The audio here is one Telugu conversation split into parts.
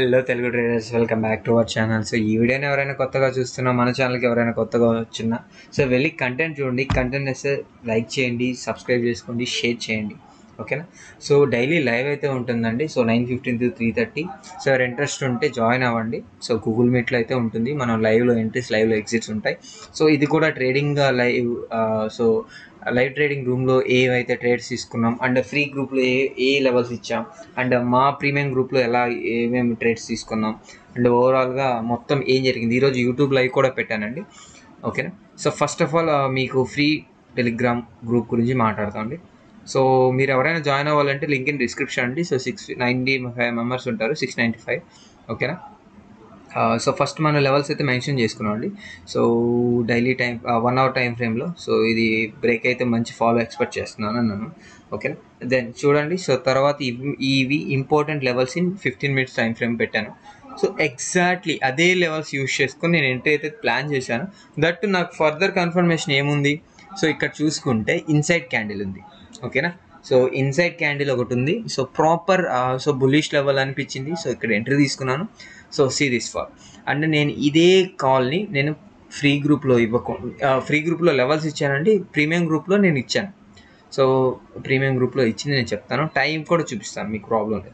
Hello Telugu traders welcome back to our channel so ఈ వీడియోని ఎవరైనా కొత్తగా చూస్తున్నా మన ఛానల్కి ఎవరైనా కొత్తగా వచ్చినా సో వెళ్ళి కంటెంట్ చూడండి కంటెంట్ వేస్తే లైక్ చేయండి సబ్స్క్రైబ్ చేసుకోండి షేర్ చేయండి ఓకేనా సో డైలీ లైవ్ అయితే ఉంటుందండి so nine fifteen to three thirty so ఎవరు ఇంట్రెస్ట్ ఉంటే జాయిన్ అవ్వండి సో గూగుల్ మీట్లో అయితే ఉంటుంది మనం లైవ్లో ఎంట్రీస్ లైవ్లో ఎగ్జిట్స్ ఉంటాయి సో ఇది కూడా trading live so live trading రూమ్లో ఏవైతే ట్రేడ్స్ తీసుకున్నాం అండ్ ఫ్రీ గ్రూప్లో ఏ ఏ లెవెల్స్ ఇచ్చాం అండ్ మా ప్రీమియం గ్రూప్లో ఎలా ఏమేమి ట్రేడ్స్ తీసుకున్నాం అండ్ ఓవరాల్గా మొత్తం ఏం జరిగింది ఈరోజు యూట్యూబ్ లైవ్ కూడా పెట్టానండి ఓకేనా సో ఫస్ట్ ఆఫ్ ఆల్ మీకు ఫ్రీ టెలిగ్రామ్ గ్రూప్ గురించి మాట్లాడతామండి సో మీరు ఎవరైనా జాయిన్ అవ్వాలంటే లింక్ ఇన్ డిస్క్రిప్షన్ అండి so six ninety five members ఉంటారు సిక్స్ నైంటీ ఫైవ్ ఓకేనా సో ఫస్ట్ మన లెవెల్స్ అయితే మెన్షన్ చేసుకున్నాం అండి so daily time one hour time ఫ్రేమ్లో సో ఇది బ్రేక్ అయితే మంచి ఫాలో ఎక్స్పెక్ట్ చేస్తున్నాను అన్నాను ఓకేనా దెన్ చూడండి సో తర్వాత ఇవి ఇవి important levels in fifteen minutes time frame పెట్టాను సో ఎగ్జాక్ట్లీ అదే లెవెల్స్ యూస్ చేసుకొని నేను ఎంట్రీ అయితే ప్లాన్ చేశాను దట్ నాకు ఫర్దర్ కన్ఫర్మేషన్ ఏముంది సో ఇక్కడ చూసుకుంటే ఇన్సైడ్ క్యాండిల్ ఉంది ఓకేనా సో ఇన్సైడ్ క్యాండిల్ ఒకటి ఉంది so proper so bullish level అనిపించింది సో ఇక్కడ ఎంట్రీ తీసుకున్నాను so see this far and నేను ఇదే కాల్ని నేను ఫ్రీ గ్రూప్లో ఇవ్వకుండా ఫ్రీ గ్రూప్లో లెవెల్స్ ఇచ్చానండి ప్రీమియం గ్రూప్లో నేను ఇచ్చాను సో ప్రీమియం గ్రూప్లో ఇచ్చింది నేను చెప్తాను టైం కూడా చూపిస్తాను మీకు ప్రాబ్లం లేదు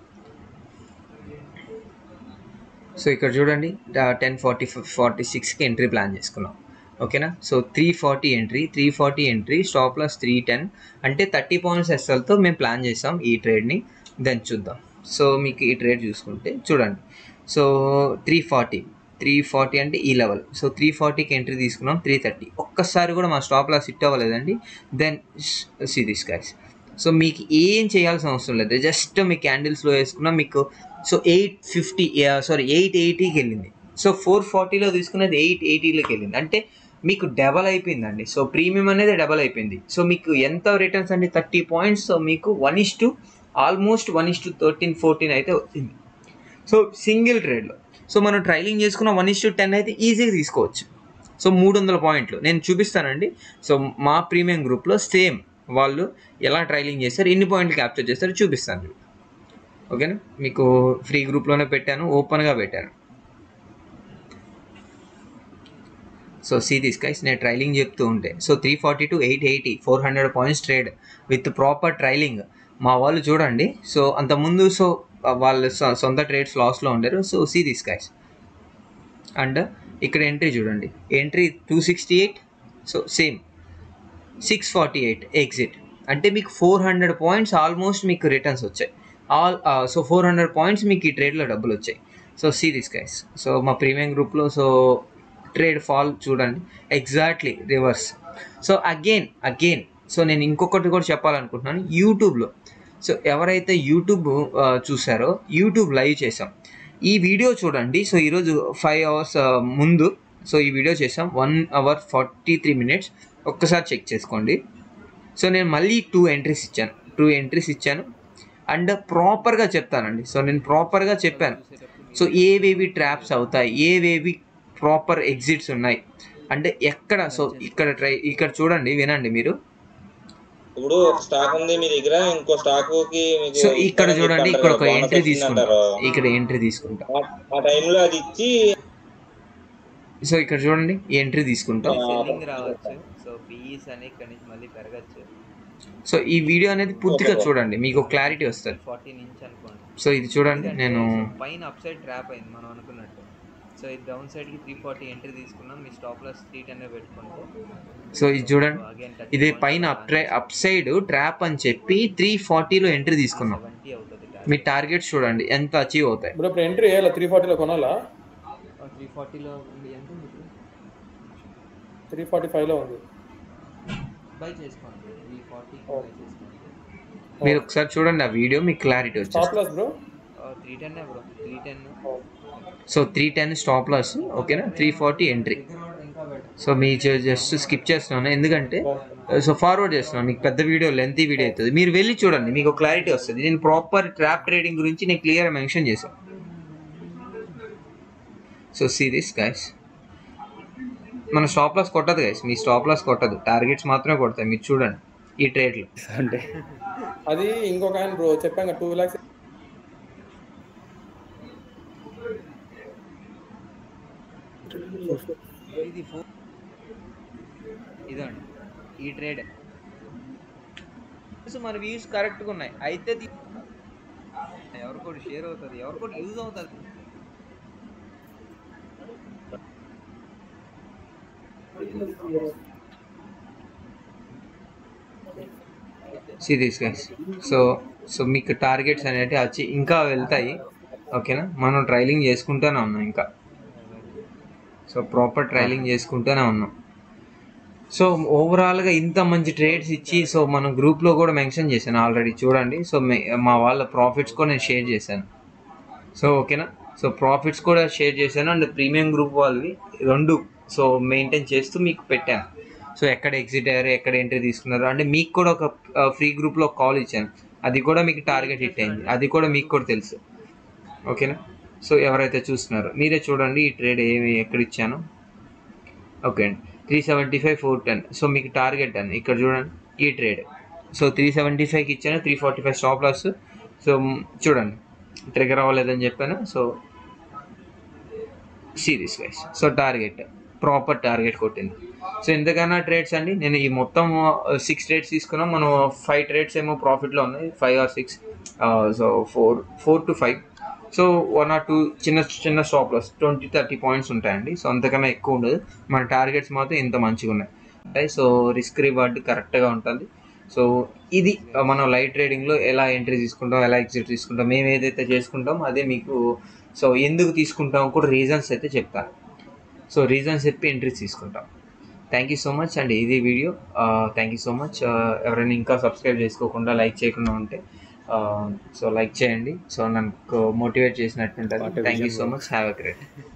సో ఇక్కడ చూడండి టెన్ ఫార్టీ ఫార్టీ సిక్స్కి ఎంట్రీ ప్లాన్ చేసుకున్నాం ఓకేనా so three forty entry three forty entry stop loss three ten అంటే థర్టీ పాయింట్స్ ఎస్ఎల్తో మేము ప్లాన్ చేసాం ఈ ట్రేడ్ని దెన్ చూద్దాం సో మీకు ఈ ట్రేడ్ చూసుకుంటే చూడండి so three forty three forty అంటే ఈ లెవెల్ సో త్రీ ఫార్టీకి ఎంట్రీ తీసుకున్నాం త్రీ థర్టీ ఒక్కసారి కూడా మా స్టాప్ లాస్ హిట్ అవ్వలేదండి then see this guys so మీకు ఏం చేయాల్సిన అవసరం లేదు జస్ట్ మీ క్యాండిల్స్లో వేసుకున్నా మీకు so eight fifty sorry eight ఎయిటీకి వెళ్ళింది సో ఫోర్ ఫార్టీలో తీసుకున్నది ఎయిట్ ఎయిటీలోకి వెళ్ళింది అంటే మీకు డబల్ అయిపోయిందండి సో ప్రీమియం అనేది డబల్ అయిపోయింది సో మీకు ఎంత రిటర్న్స్ అంటే థర్టీ పాయింట్స్ సో మీకు one is two almost one is two thirteen fourteen అయితే వచ్చింది సో సింగిల్ ట్రేడ్లో సో మనం ట్రైలింగ్ చేసుకున్న వన్ ఇస్ టు టెన్ అయితే ఈజీగా తీసుకోవచ్చు సో మూడు వందల పాయింట్లు నేను చూపిస్తానండి సో మా ప్రీమియం గ్రూప్లో సేమ్ వాళ్ళు ఎలా ట్రైలింగ్ చేస్తారు ఎన్ని పాయింట్లు క్యాప్చర్ చేస్తారో చూపిస్తాను ఓకేనా మీకు ఫ్రీ గ్రూప్లోనే పెట్టాను ఓపెన్గా పెట్టాను సో సీ దిస్ గైస్ నేను ట్రైలింగ్ చెప్తూ ఉంటే so three forty to eight eighty four hundred points trade with proper trailing మా వాళ్ళు చూడండి సో అంతకుముందు సో వాళ్ళు సొంత ట్రేడ్స్ లాస్లో ఉండారు so see this guys and ఇక్కడ ఎంట్రీ చూడండి entry two sixty eight so same six forty eight exit అంటే మీకు ఫోర్ హండ్రెడ్ పాయింట్స్ ఆల్మోస్ట్ మీకు రిటర్న్స్ వచ్చాయి all so four hundred points మీకు ఈ ట్రేడ్లో డబ్బులు వచ్చాయి so see this guys so మా ప్రీమియం గ్రూప్లో సో ట్రేడ్ ఫాల్ చూడండి exactly reverse so again again so నేను ఇంకొకటి కూడా చెప్పాలనుకుంటున్నాను యూట్యూబ్లో సో ఎవరైతే యూట్యూబ్ చూసారో యూట్యూబ్ లైవ్ చేసాం ఈ వీడియో చూడండి సో ఈరోజు ఫైవ్ అవర్స్ ముందు సో ఈ వీడియో చేసాం one hour forty three minutes ఒక్కసారి చెక్ చేసుకోండి సో నేను మళ్ళీ టూ ఎంట్రీస్ ఇచ్చాను టూ ఎంట్రీస్ ఇచ్చాను అండ్ ప్రాపర్గా చెప్తానండి సో నేను ప్రాపర్గా చెప్పాను సో ఏవేవి ట్రాప్స్ అవుతాయి ఏవేవి ప్రాపర్ ఎగ్జిట్స్ ఉన్నాయి అంటే ఎక్కడ సో ఇక్కడ ట్రై ఇక్కడ చూడండి వినండి మీరు ఇప్పుడు ఒక స్టాక్ ఉంది మీ దగ్గర ఇంకో స్టాక్ కి మీకు సో ఇక్కడ ఇస్తానని చూడండి చెప్పి ఇక్కడ ఒక అంటారు, ఎంట్రీ bonus తీసుకుంటా వచ్చిందంటారు. ఇక్కడ ఎంట్రీ తీసుకుంటా ఆ- ఆ టైంలో అది ఇచ్చి సో ఇక్కడ చూడండి ఈ ఎంట్రీ తీసుకుంటాం సెల్లింగ్ రావచ్చు సో పీఈస్ అని ఇక్కడ నుంచి మళ్ళీ పెరగచ్చు సో ఈ వీడియో అనేది పూర్తిగా Okay. చూడండి మీకు క్లారిటీ వస్తుంది ఫార్టీ నుంచి అనుకోండి సో ఇది చూడండి ఎందుకంటే నేను సో పైన అప్ సైడ్ ట్రాప్ అయింది మనం అనుకున్నట్టు సో ఇది డౌన్ సైడ్ కి త్రీ ఫార్టీ ఎంట్రీ తీసుకున్నాం మీ స్టాప్ లాస్ త్రీ టెన్ పెట్టుకుంటే సో ఇది చూడండి అగైన్ ఇదే పైన up try upside trap అని చెప్పి త్రీ ఫార్టీలో ఎంట్రీ తీసుకున్నాం సెవెంటీ అవుతుంది మీ టార్గెట్స్ చూడండి ఎంత అచీవ్ అవుతాయి బ్రో ఇప్పుడు ఎంట్రీ వేయాలి త్రీ ఫార్టీలో కొనాలా త్రీ ఫార్టీలో ఎంత త్రీ ఫార్టీ ఫైవ్లో ఉంది బై చేసుకోండి త్రీ ఫార్టీ Oh. బై చేసుకోండి మీరు ఒకసారి చూడండి ఆ వీడియో మీకు క్లారిటీ స్టాప్ వచ్చేస్తుంది loss bro three ten bro three ten so three ten stop loss ఓకేనా త్రీ ఫార్టీ ఎంట్రీ ఇంకా బెటర్ సో మీ జస్ట్ స్కిప్ చేస్తున్నాను ఎందుకంటే సో ఫార్వర్డ్ చేస్తున్నాను మీకు పెద్ద వీడియో లెంతీ వీడియో అవుతుంది మీరు వెళ్ళి చూడండి మీకు క్లారిటీ వస్తుంది నేను ప్రాపర్ ట్రాప్ ట్రేడింగ్ గురించి నేను క్లియర్ మెన్షన్ చేశాను సో సీ దిస్ గైస్ మన స్టాప్ లాస్ కొట్టదు గైస్ మీ స్టాప్ లాస్ కొట్టదు టార్గెట్స్ మాత్రమే కొడతాయి మీరు చూడండి ఈ ట్రేడ్లో అంటే అది ఇంకొక ఆయన బ్రో చెప్పాను టూ ల్యాక్స్ ఇది ఫోర్ ఇదండి ఈ ట్రేడ్ మన వ్యూస్ కరెక్ట్గా ఉన్నాయి అయితే తీ- ఎవరికోటి షేర్ అవుతుంది ఎవరికోటి యూజ్ అవుతుంది సీరియస్ గైస్ సో సో మీకు టార్గెట్స్ అనేవి వచ్చి ఇంకా వెళ్తాయి ఓకేనా మనం ట్రైలింగ్ చేసుకుంటూనే ఉన్నాం ఇంకా సో ప్రాపర్ ట్రైలింగ్ చేసుకుంటూనే ఉన్నాం సో ఓవరాల్గా ఇంత మంచి ట్రేడ్స్ ఇచ్చి సో మనం గ్రూప్లో కూడా మెన్షన్ చేశాను ఆల్రెడీ చూడండి సో మే- మా వాళ్ళ ప్రాఫిట్స్ కూడా నేను షేర్ చేశాను సో ఓకేనా సో ప్రాఫిట్స్ కూడా షేర్ చేశాను అండ్ ప్రీమియం గ్రూప్ వాళ్ళవి రెండు సో మెయింటైన్ చేస్తూ మీకు పెట్టాను సో ఎక్కడ ఎగ్జిట్ అయ్యారు ఎక్కడ ఎంట్రీ తీసుకున్నారు అంటే మీకు కూడా ఒక ఫ్రీ గ్రూప్లో కాల్ ఇచ్చాను అది కూడా మీకు టార్గెట్ హిట్ అయింది అది కూడా మీకు కూడా తెలుసు ఓకేనా సో ఎవరైతే చూస్తున్నారో మీరే చూడండి ఈ ట్రేడ్ ఏమి ఎక్కడ ఇచ్చాను ఓకే అండి three seventy five four ten so మీకు టార్గెట్ అండి ఇక్కడ చూడండి ఈ ట్రేడ్ సో త్రీ సెవెంటీ ఫైవ్కి ఇచ్చాను three forty five stop loss so మ్, చూడండి ట్రిగర్ అవ్వలేదని చెప్పాను so serious guys so target proper target కొట్టింది సో ఎంతకన్నా ట్రేడ్స్ అండి నేను ఈ మొత్తం సిక్స్ ట్రేడ్స్ తీసుకున్నాం మనం ఫైవ్ ట్రేడ్స్ ఏమో ప్రాఫిట్లో ఉన్నాయి five or six so four four to five so one or two చిన్న చిన్న stop loss twenty thirty points ఉంటాయండి సో అంతకన్నా ఎక్కువ ఉండదు మన టార్గెట్స్ మాత్రం ఇంత మంచిగా ఉన్నాయి ఉంటాయి సో రిస్క్ రివార్డ్ కరెక్ట్గా ఉంటుంది సో ఇది మనం లైట్ ట్రేడింగ్లో ఎలా ఎంట్రీ తీసుకుంటాం ఎలా ఎగ్జిట్ తీసుకుంటాం మేము ఏదైతే చేసుకుంటాం అదే మీకు సో ఎందుకు తీసుకుంటాం కూడా రీజన్స్ అయితే చెప్తాను సో రీజన్స్ చెప్పి ఎంట్రీస్ తీసుకుంటాం థ్యాంక్ యూ సో మచ్ అండి ఇది video thank you so much ఎవరైనా ఇంకా సబ్స్క్రైబ్ చేసుకోకుండా లైక్ చేయకుండా ఉంటే సో లైక్ చేయండి సో నాకు మోటివేట్ చేసినట్టు ఉంటుంది thank you so much have a great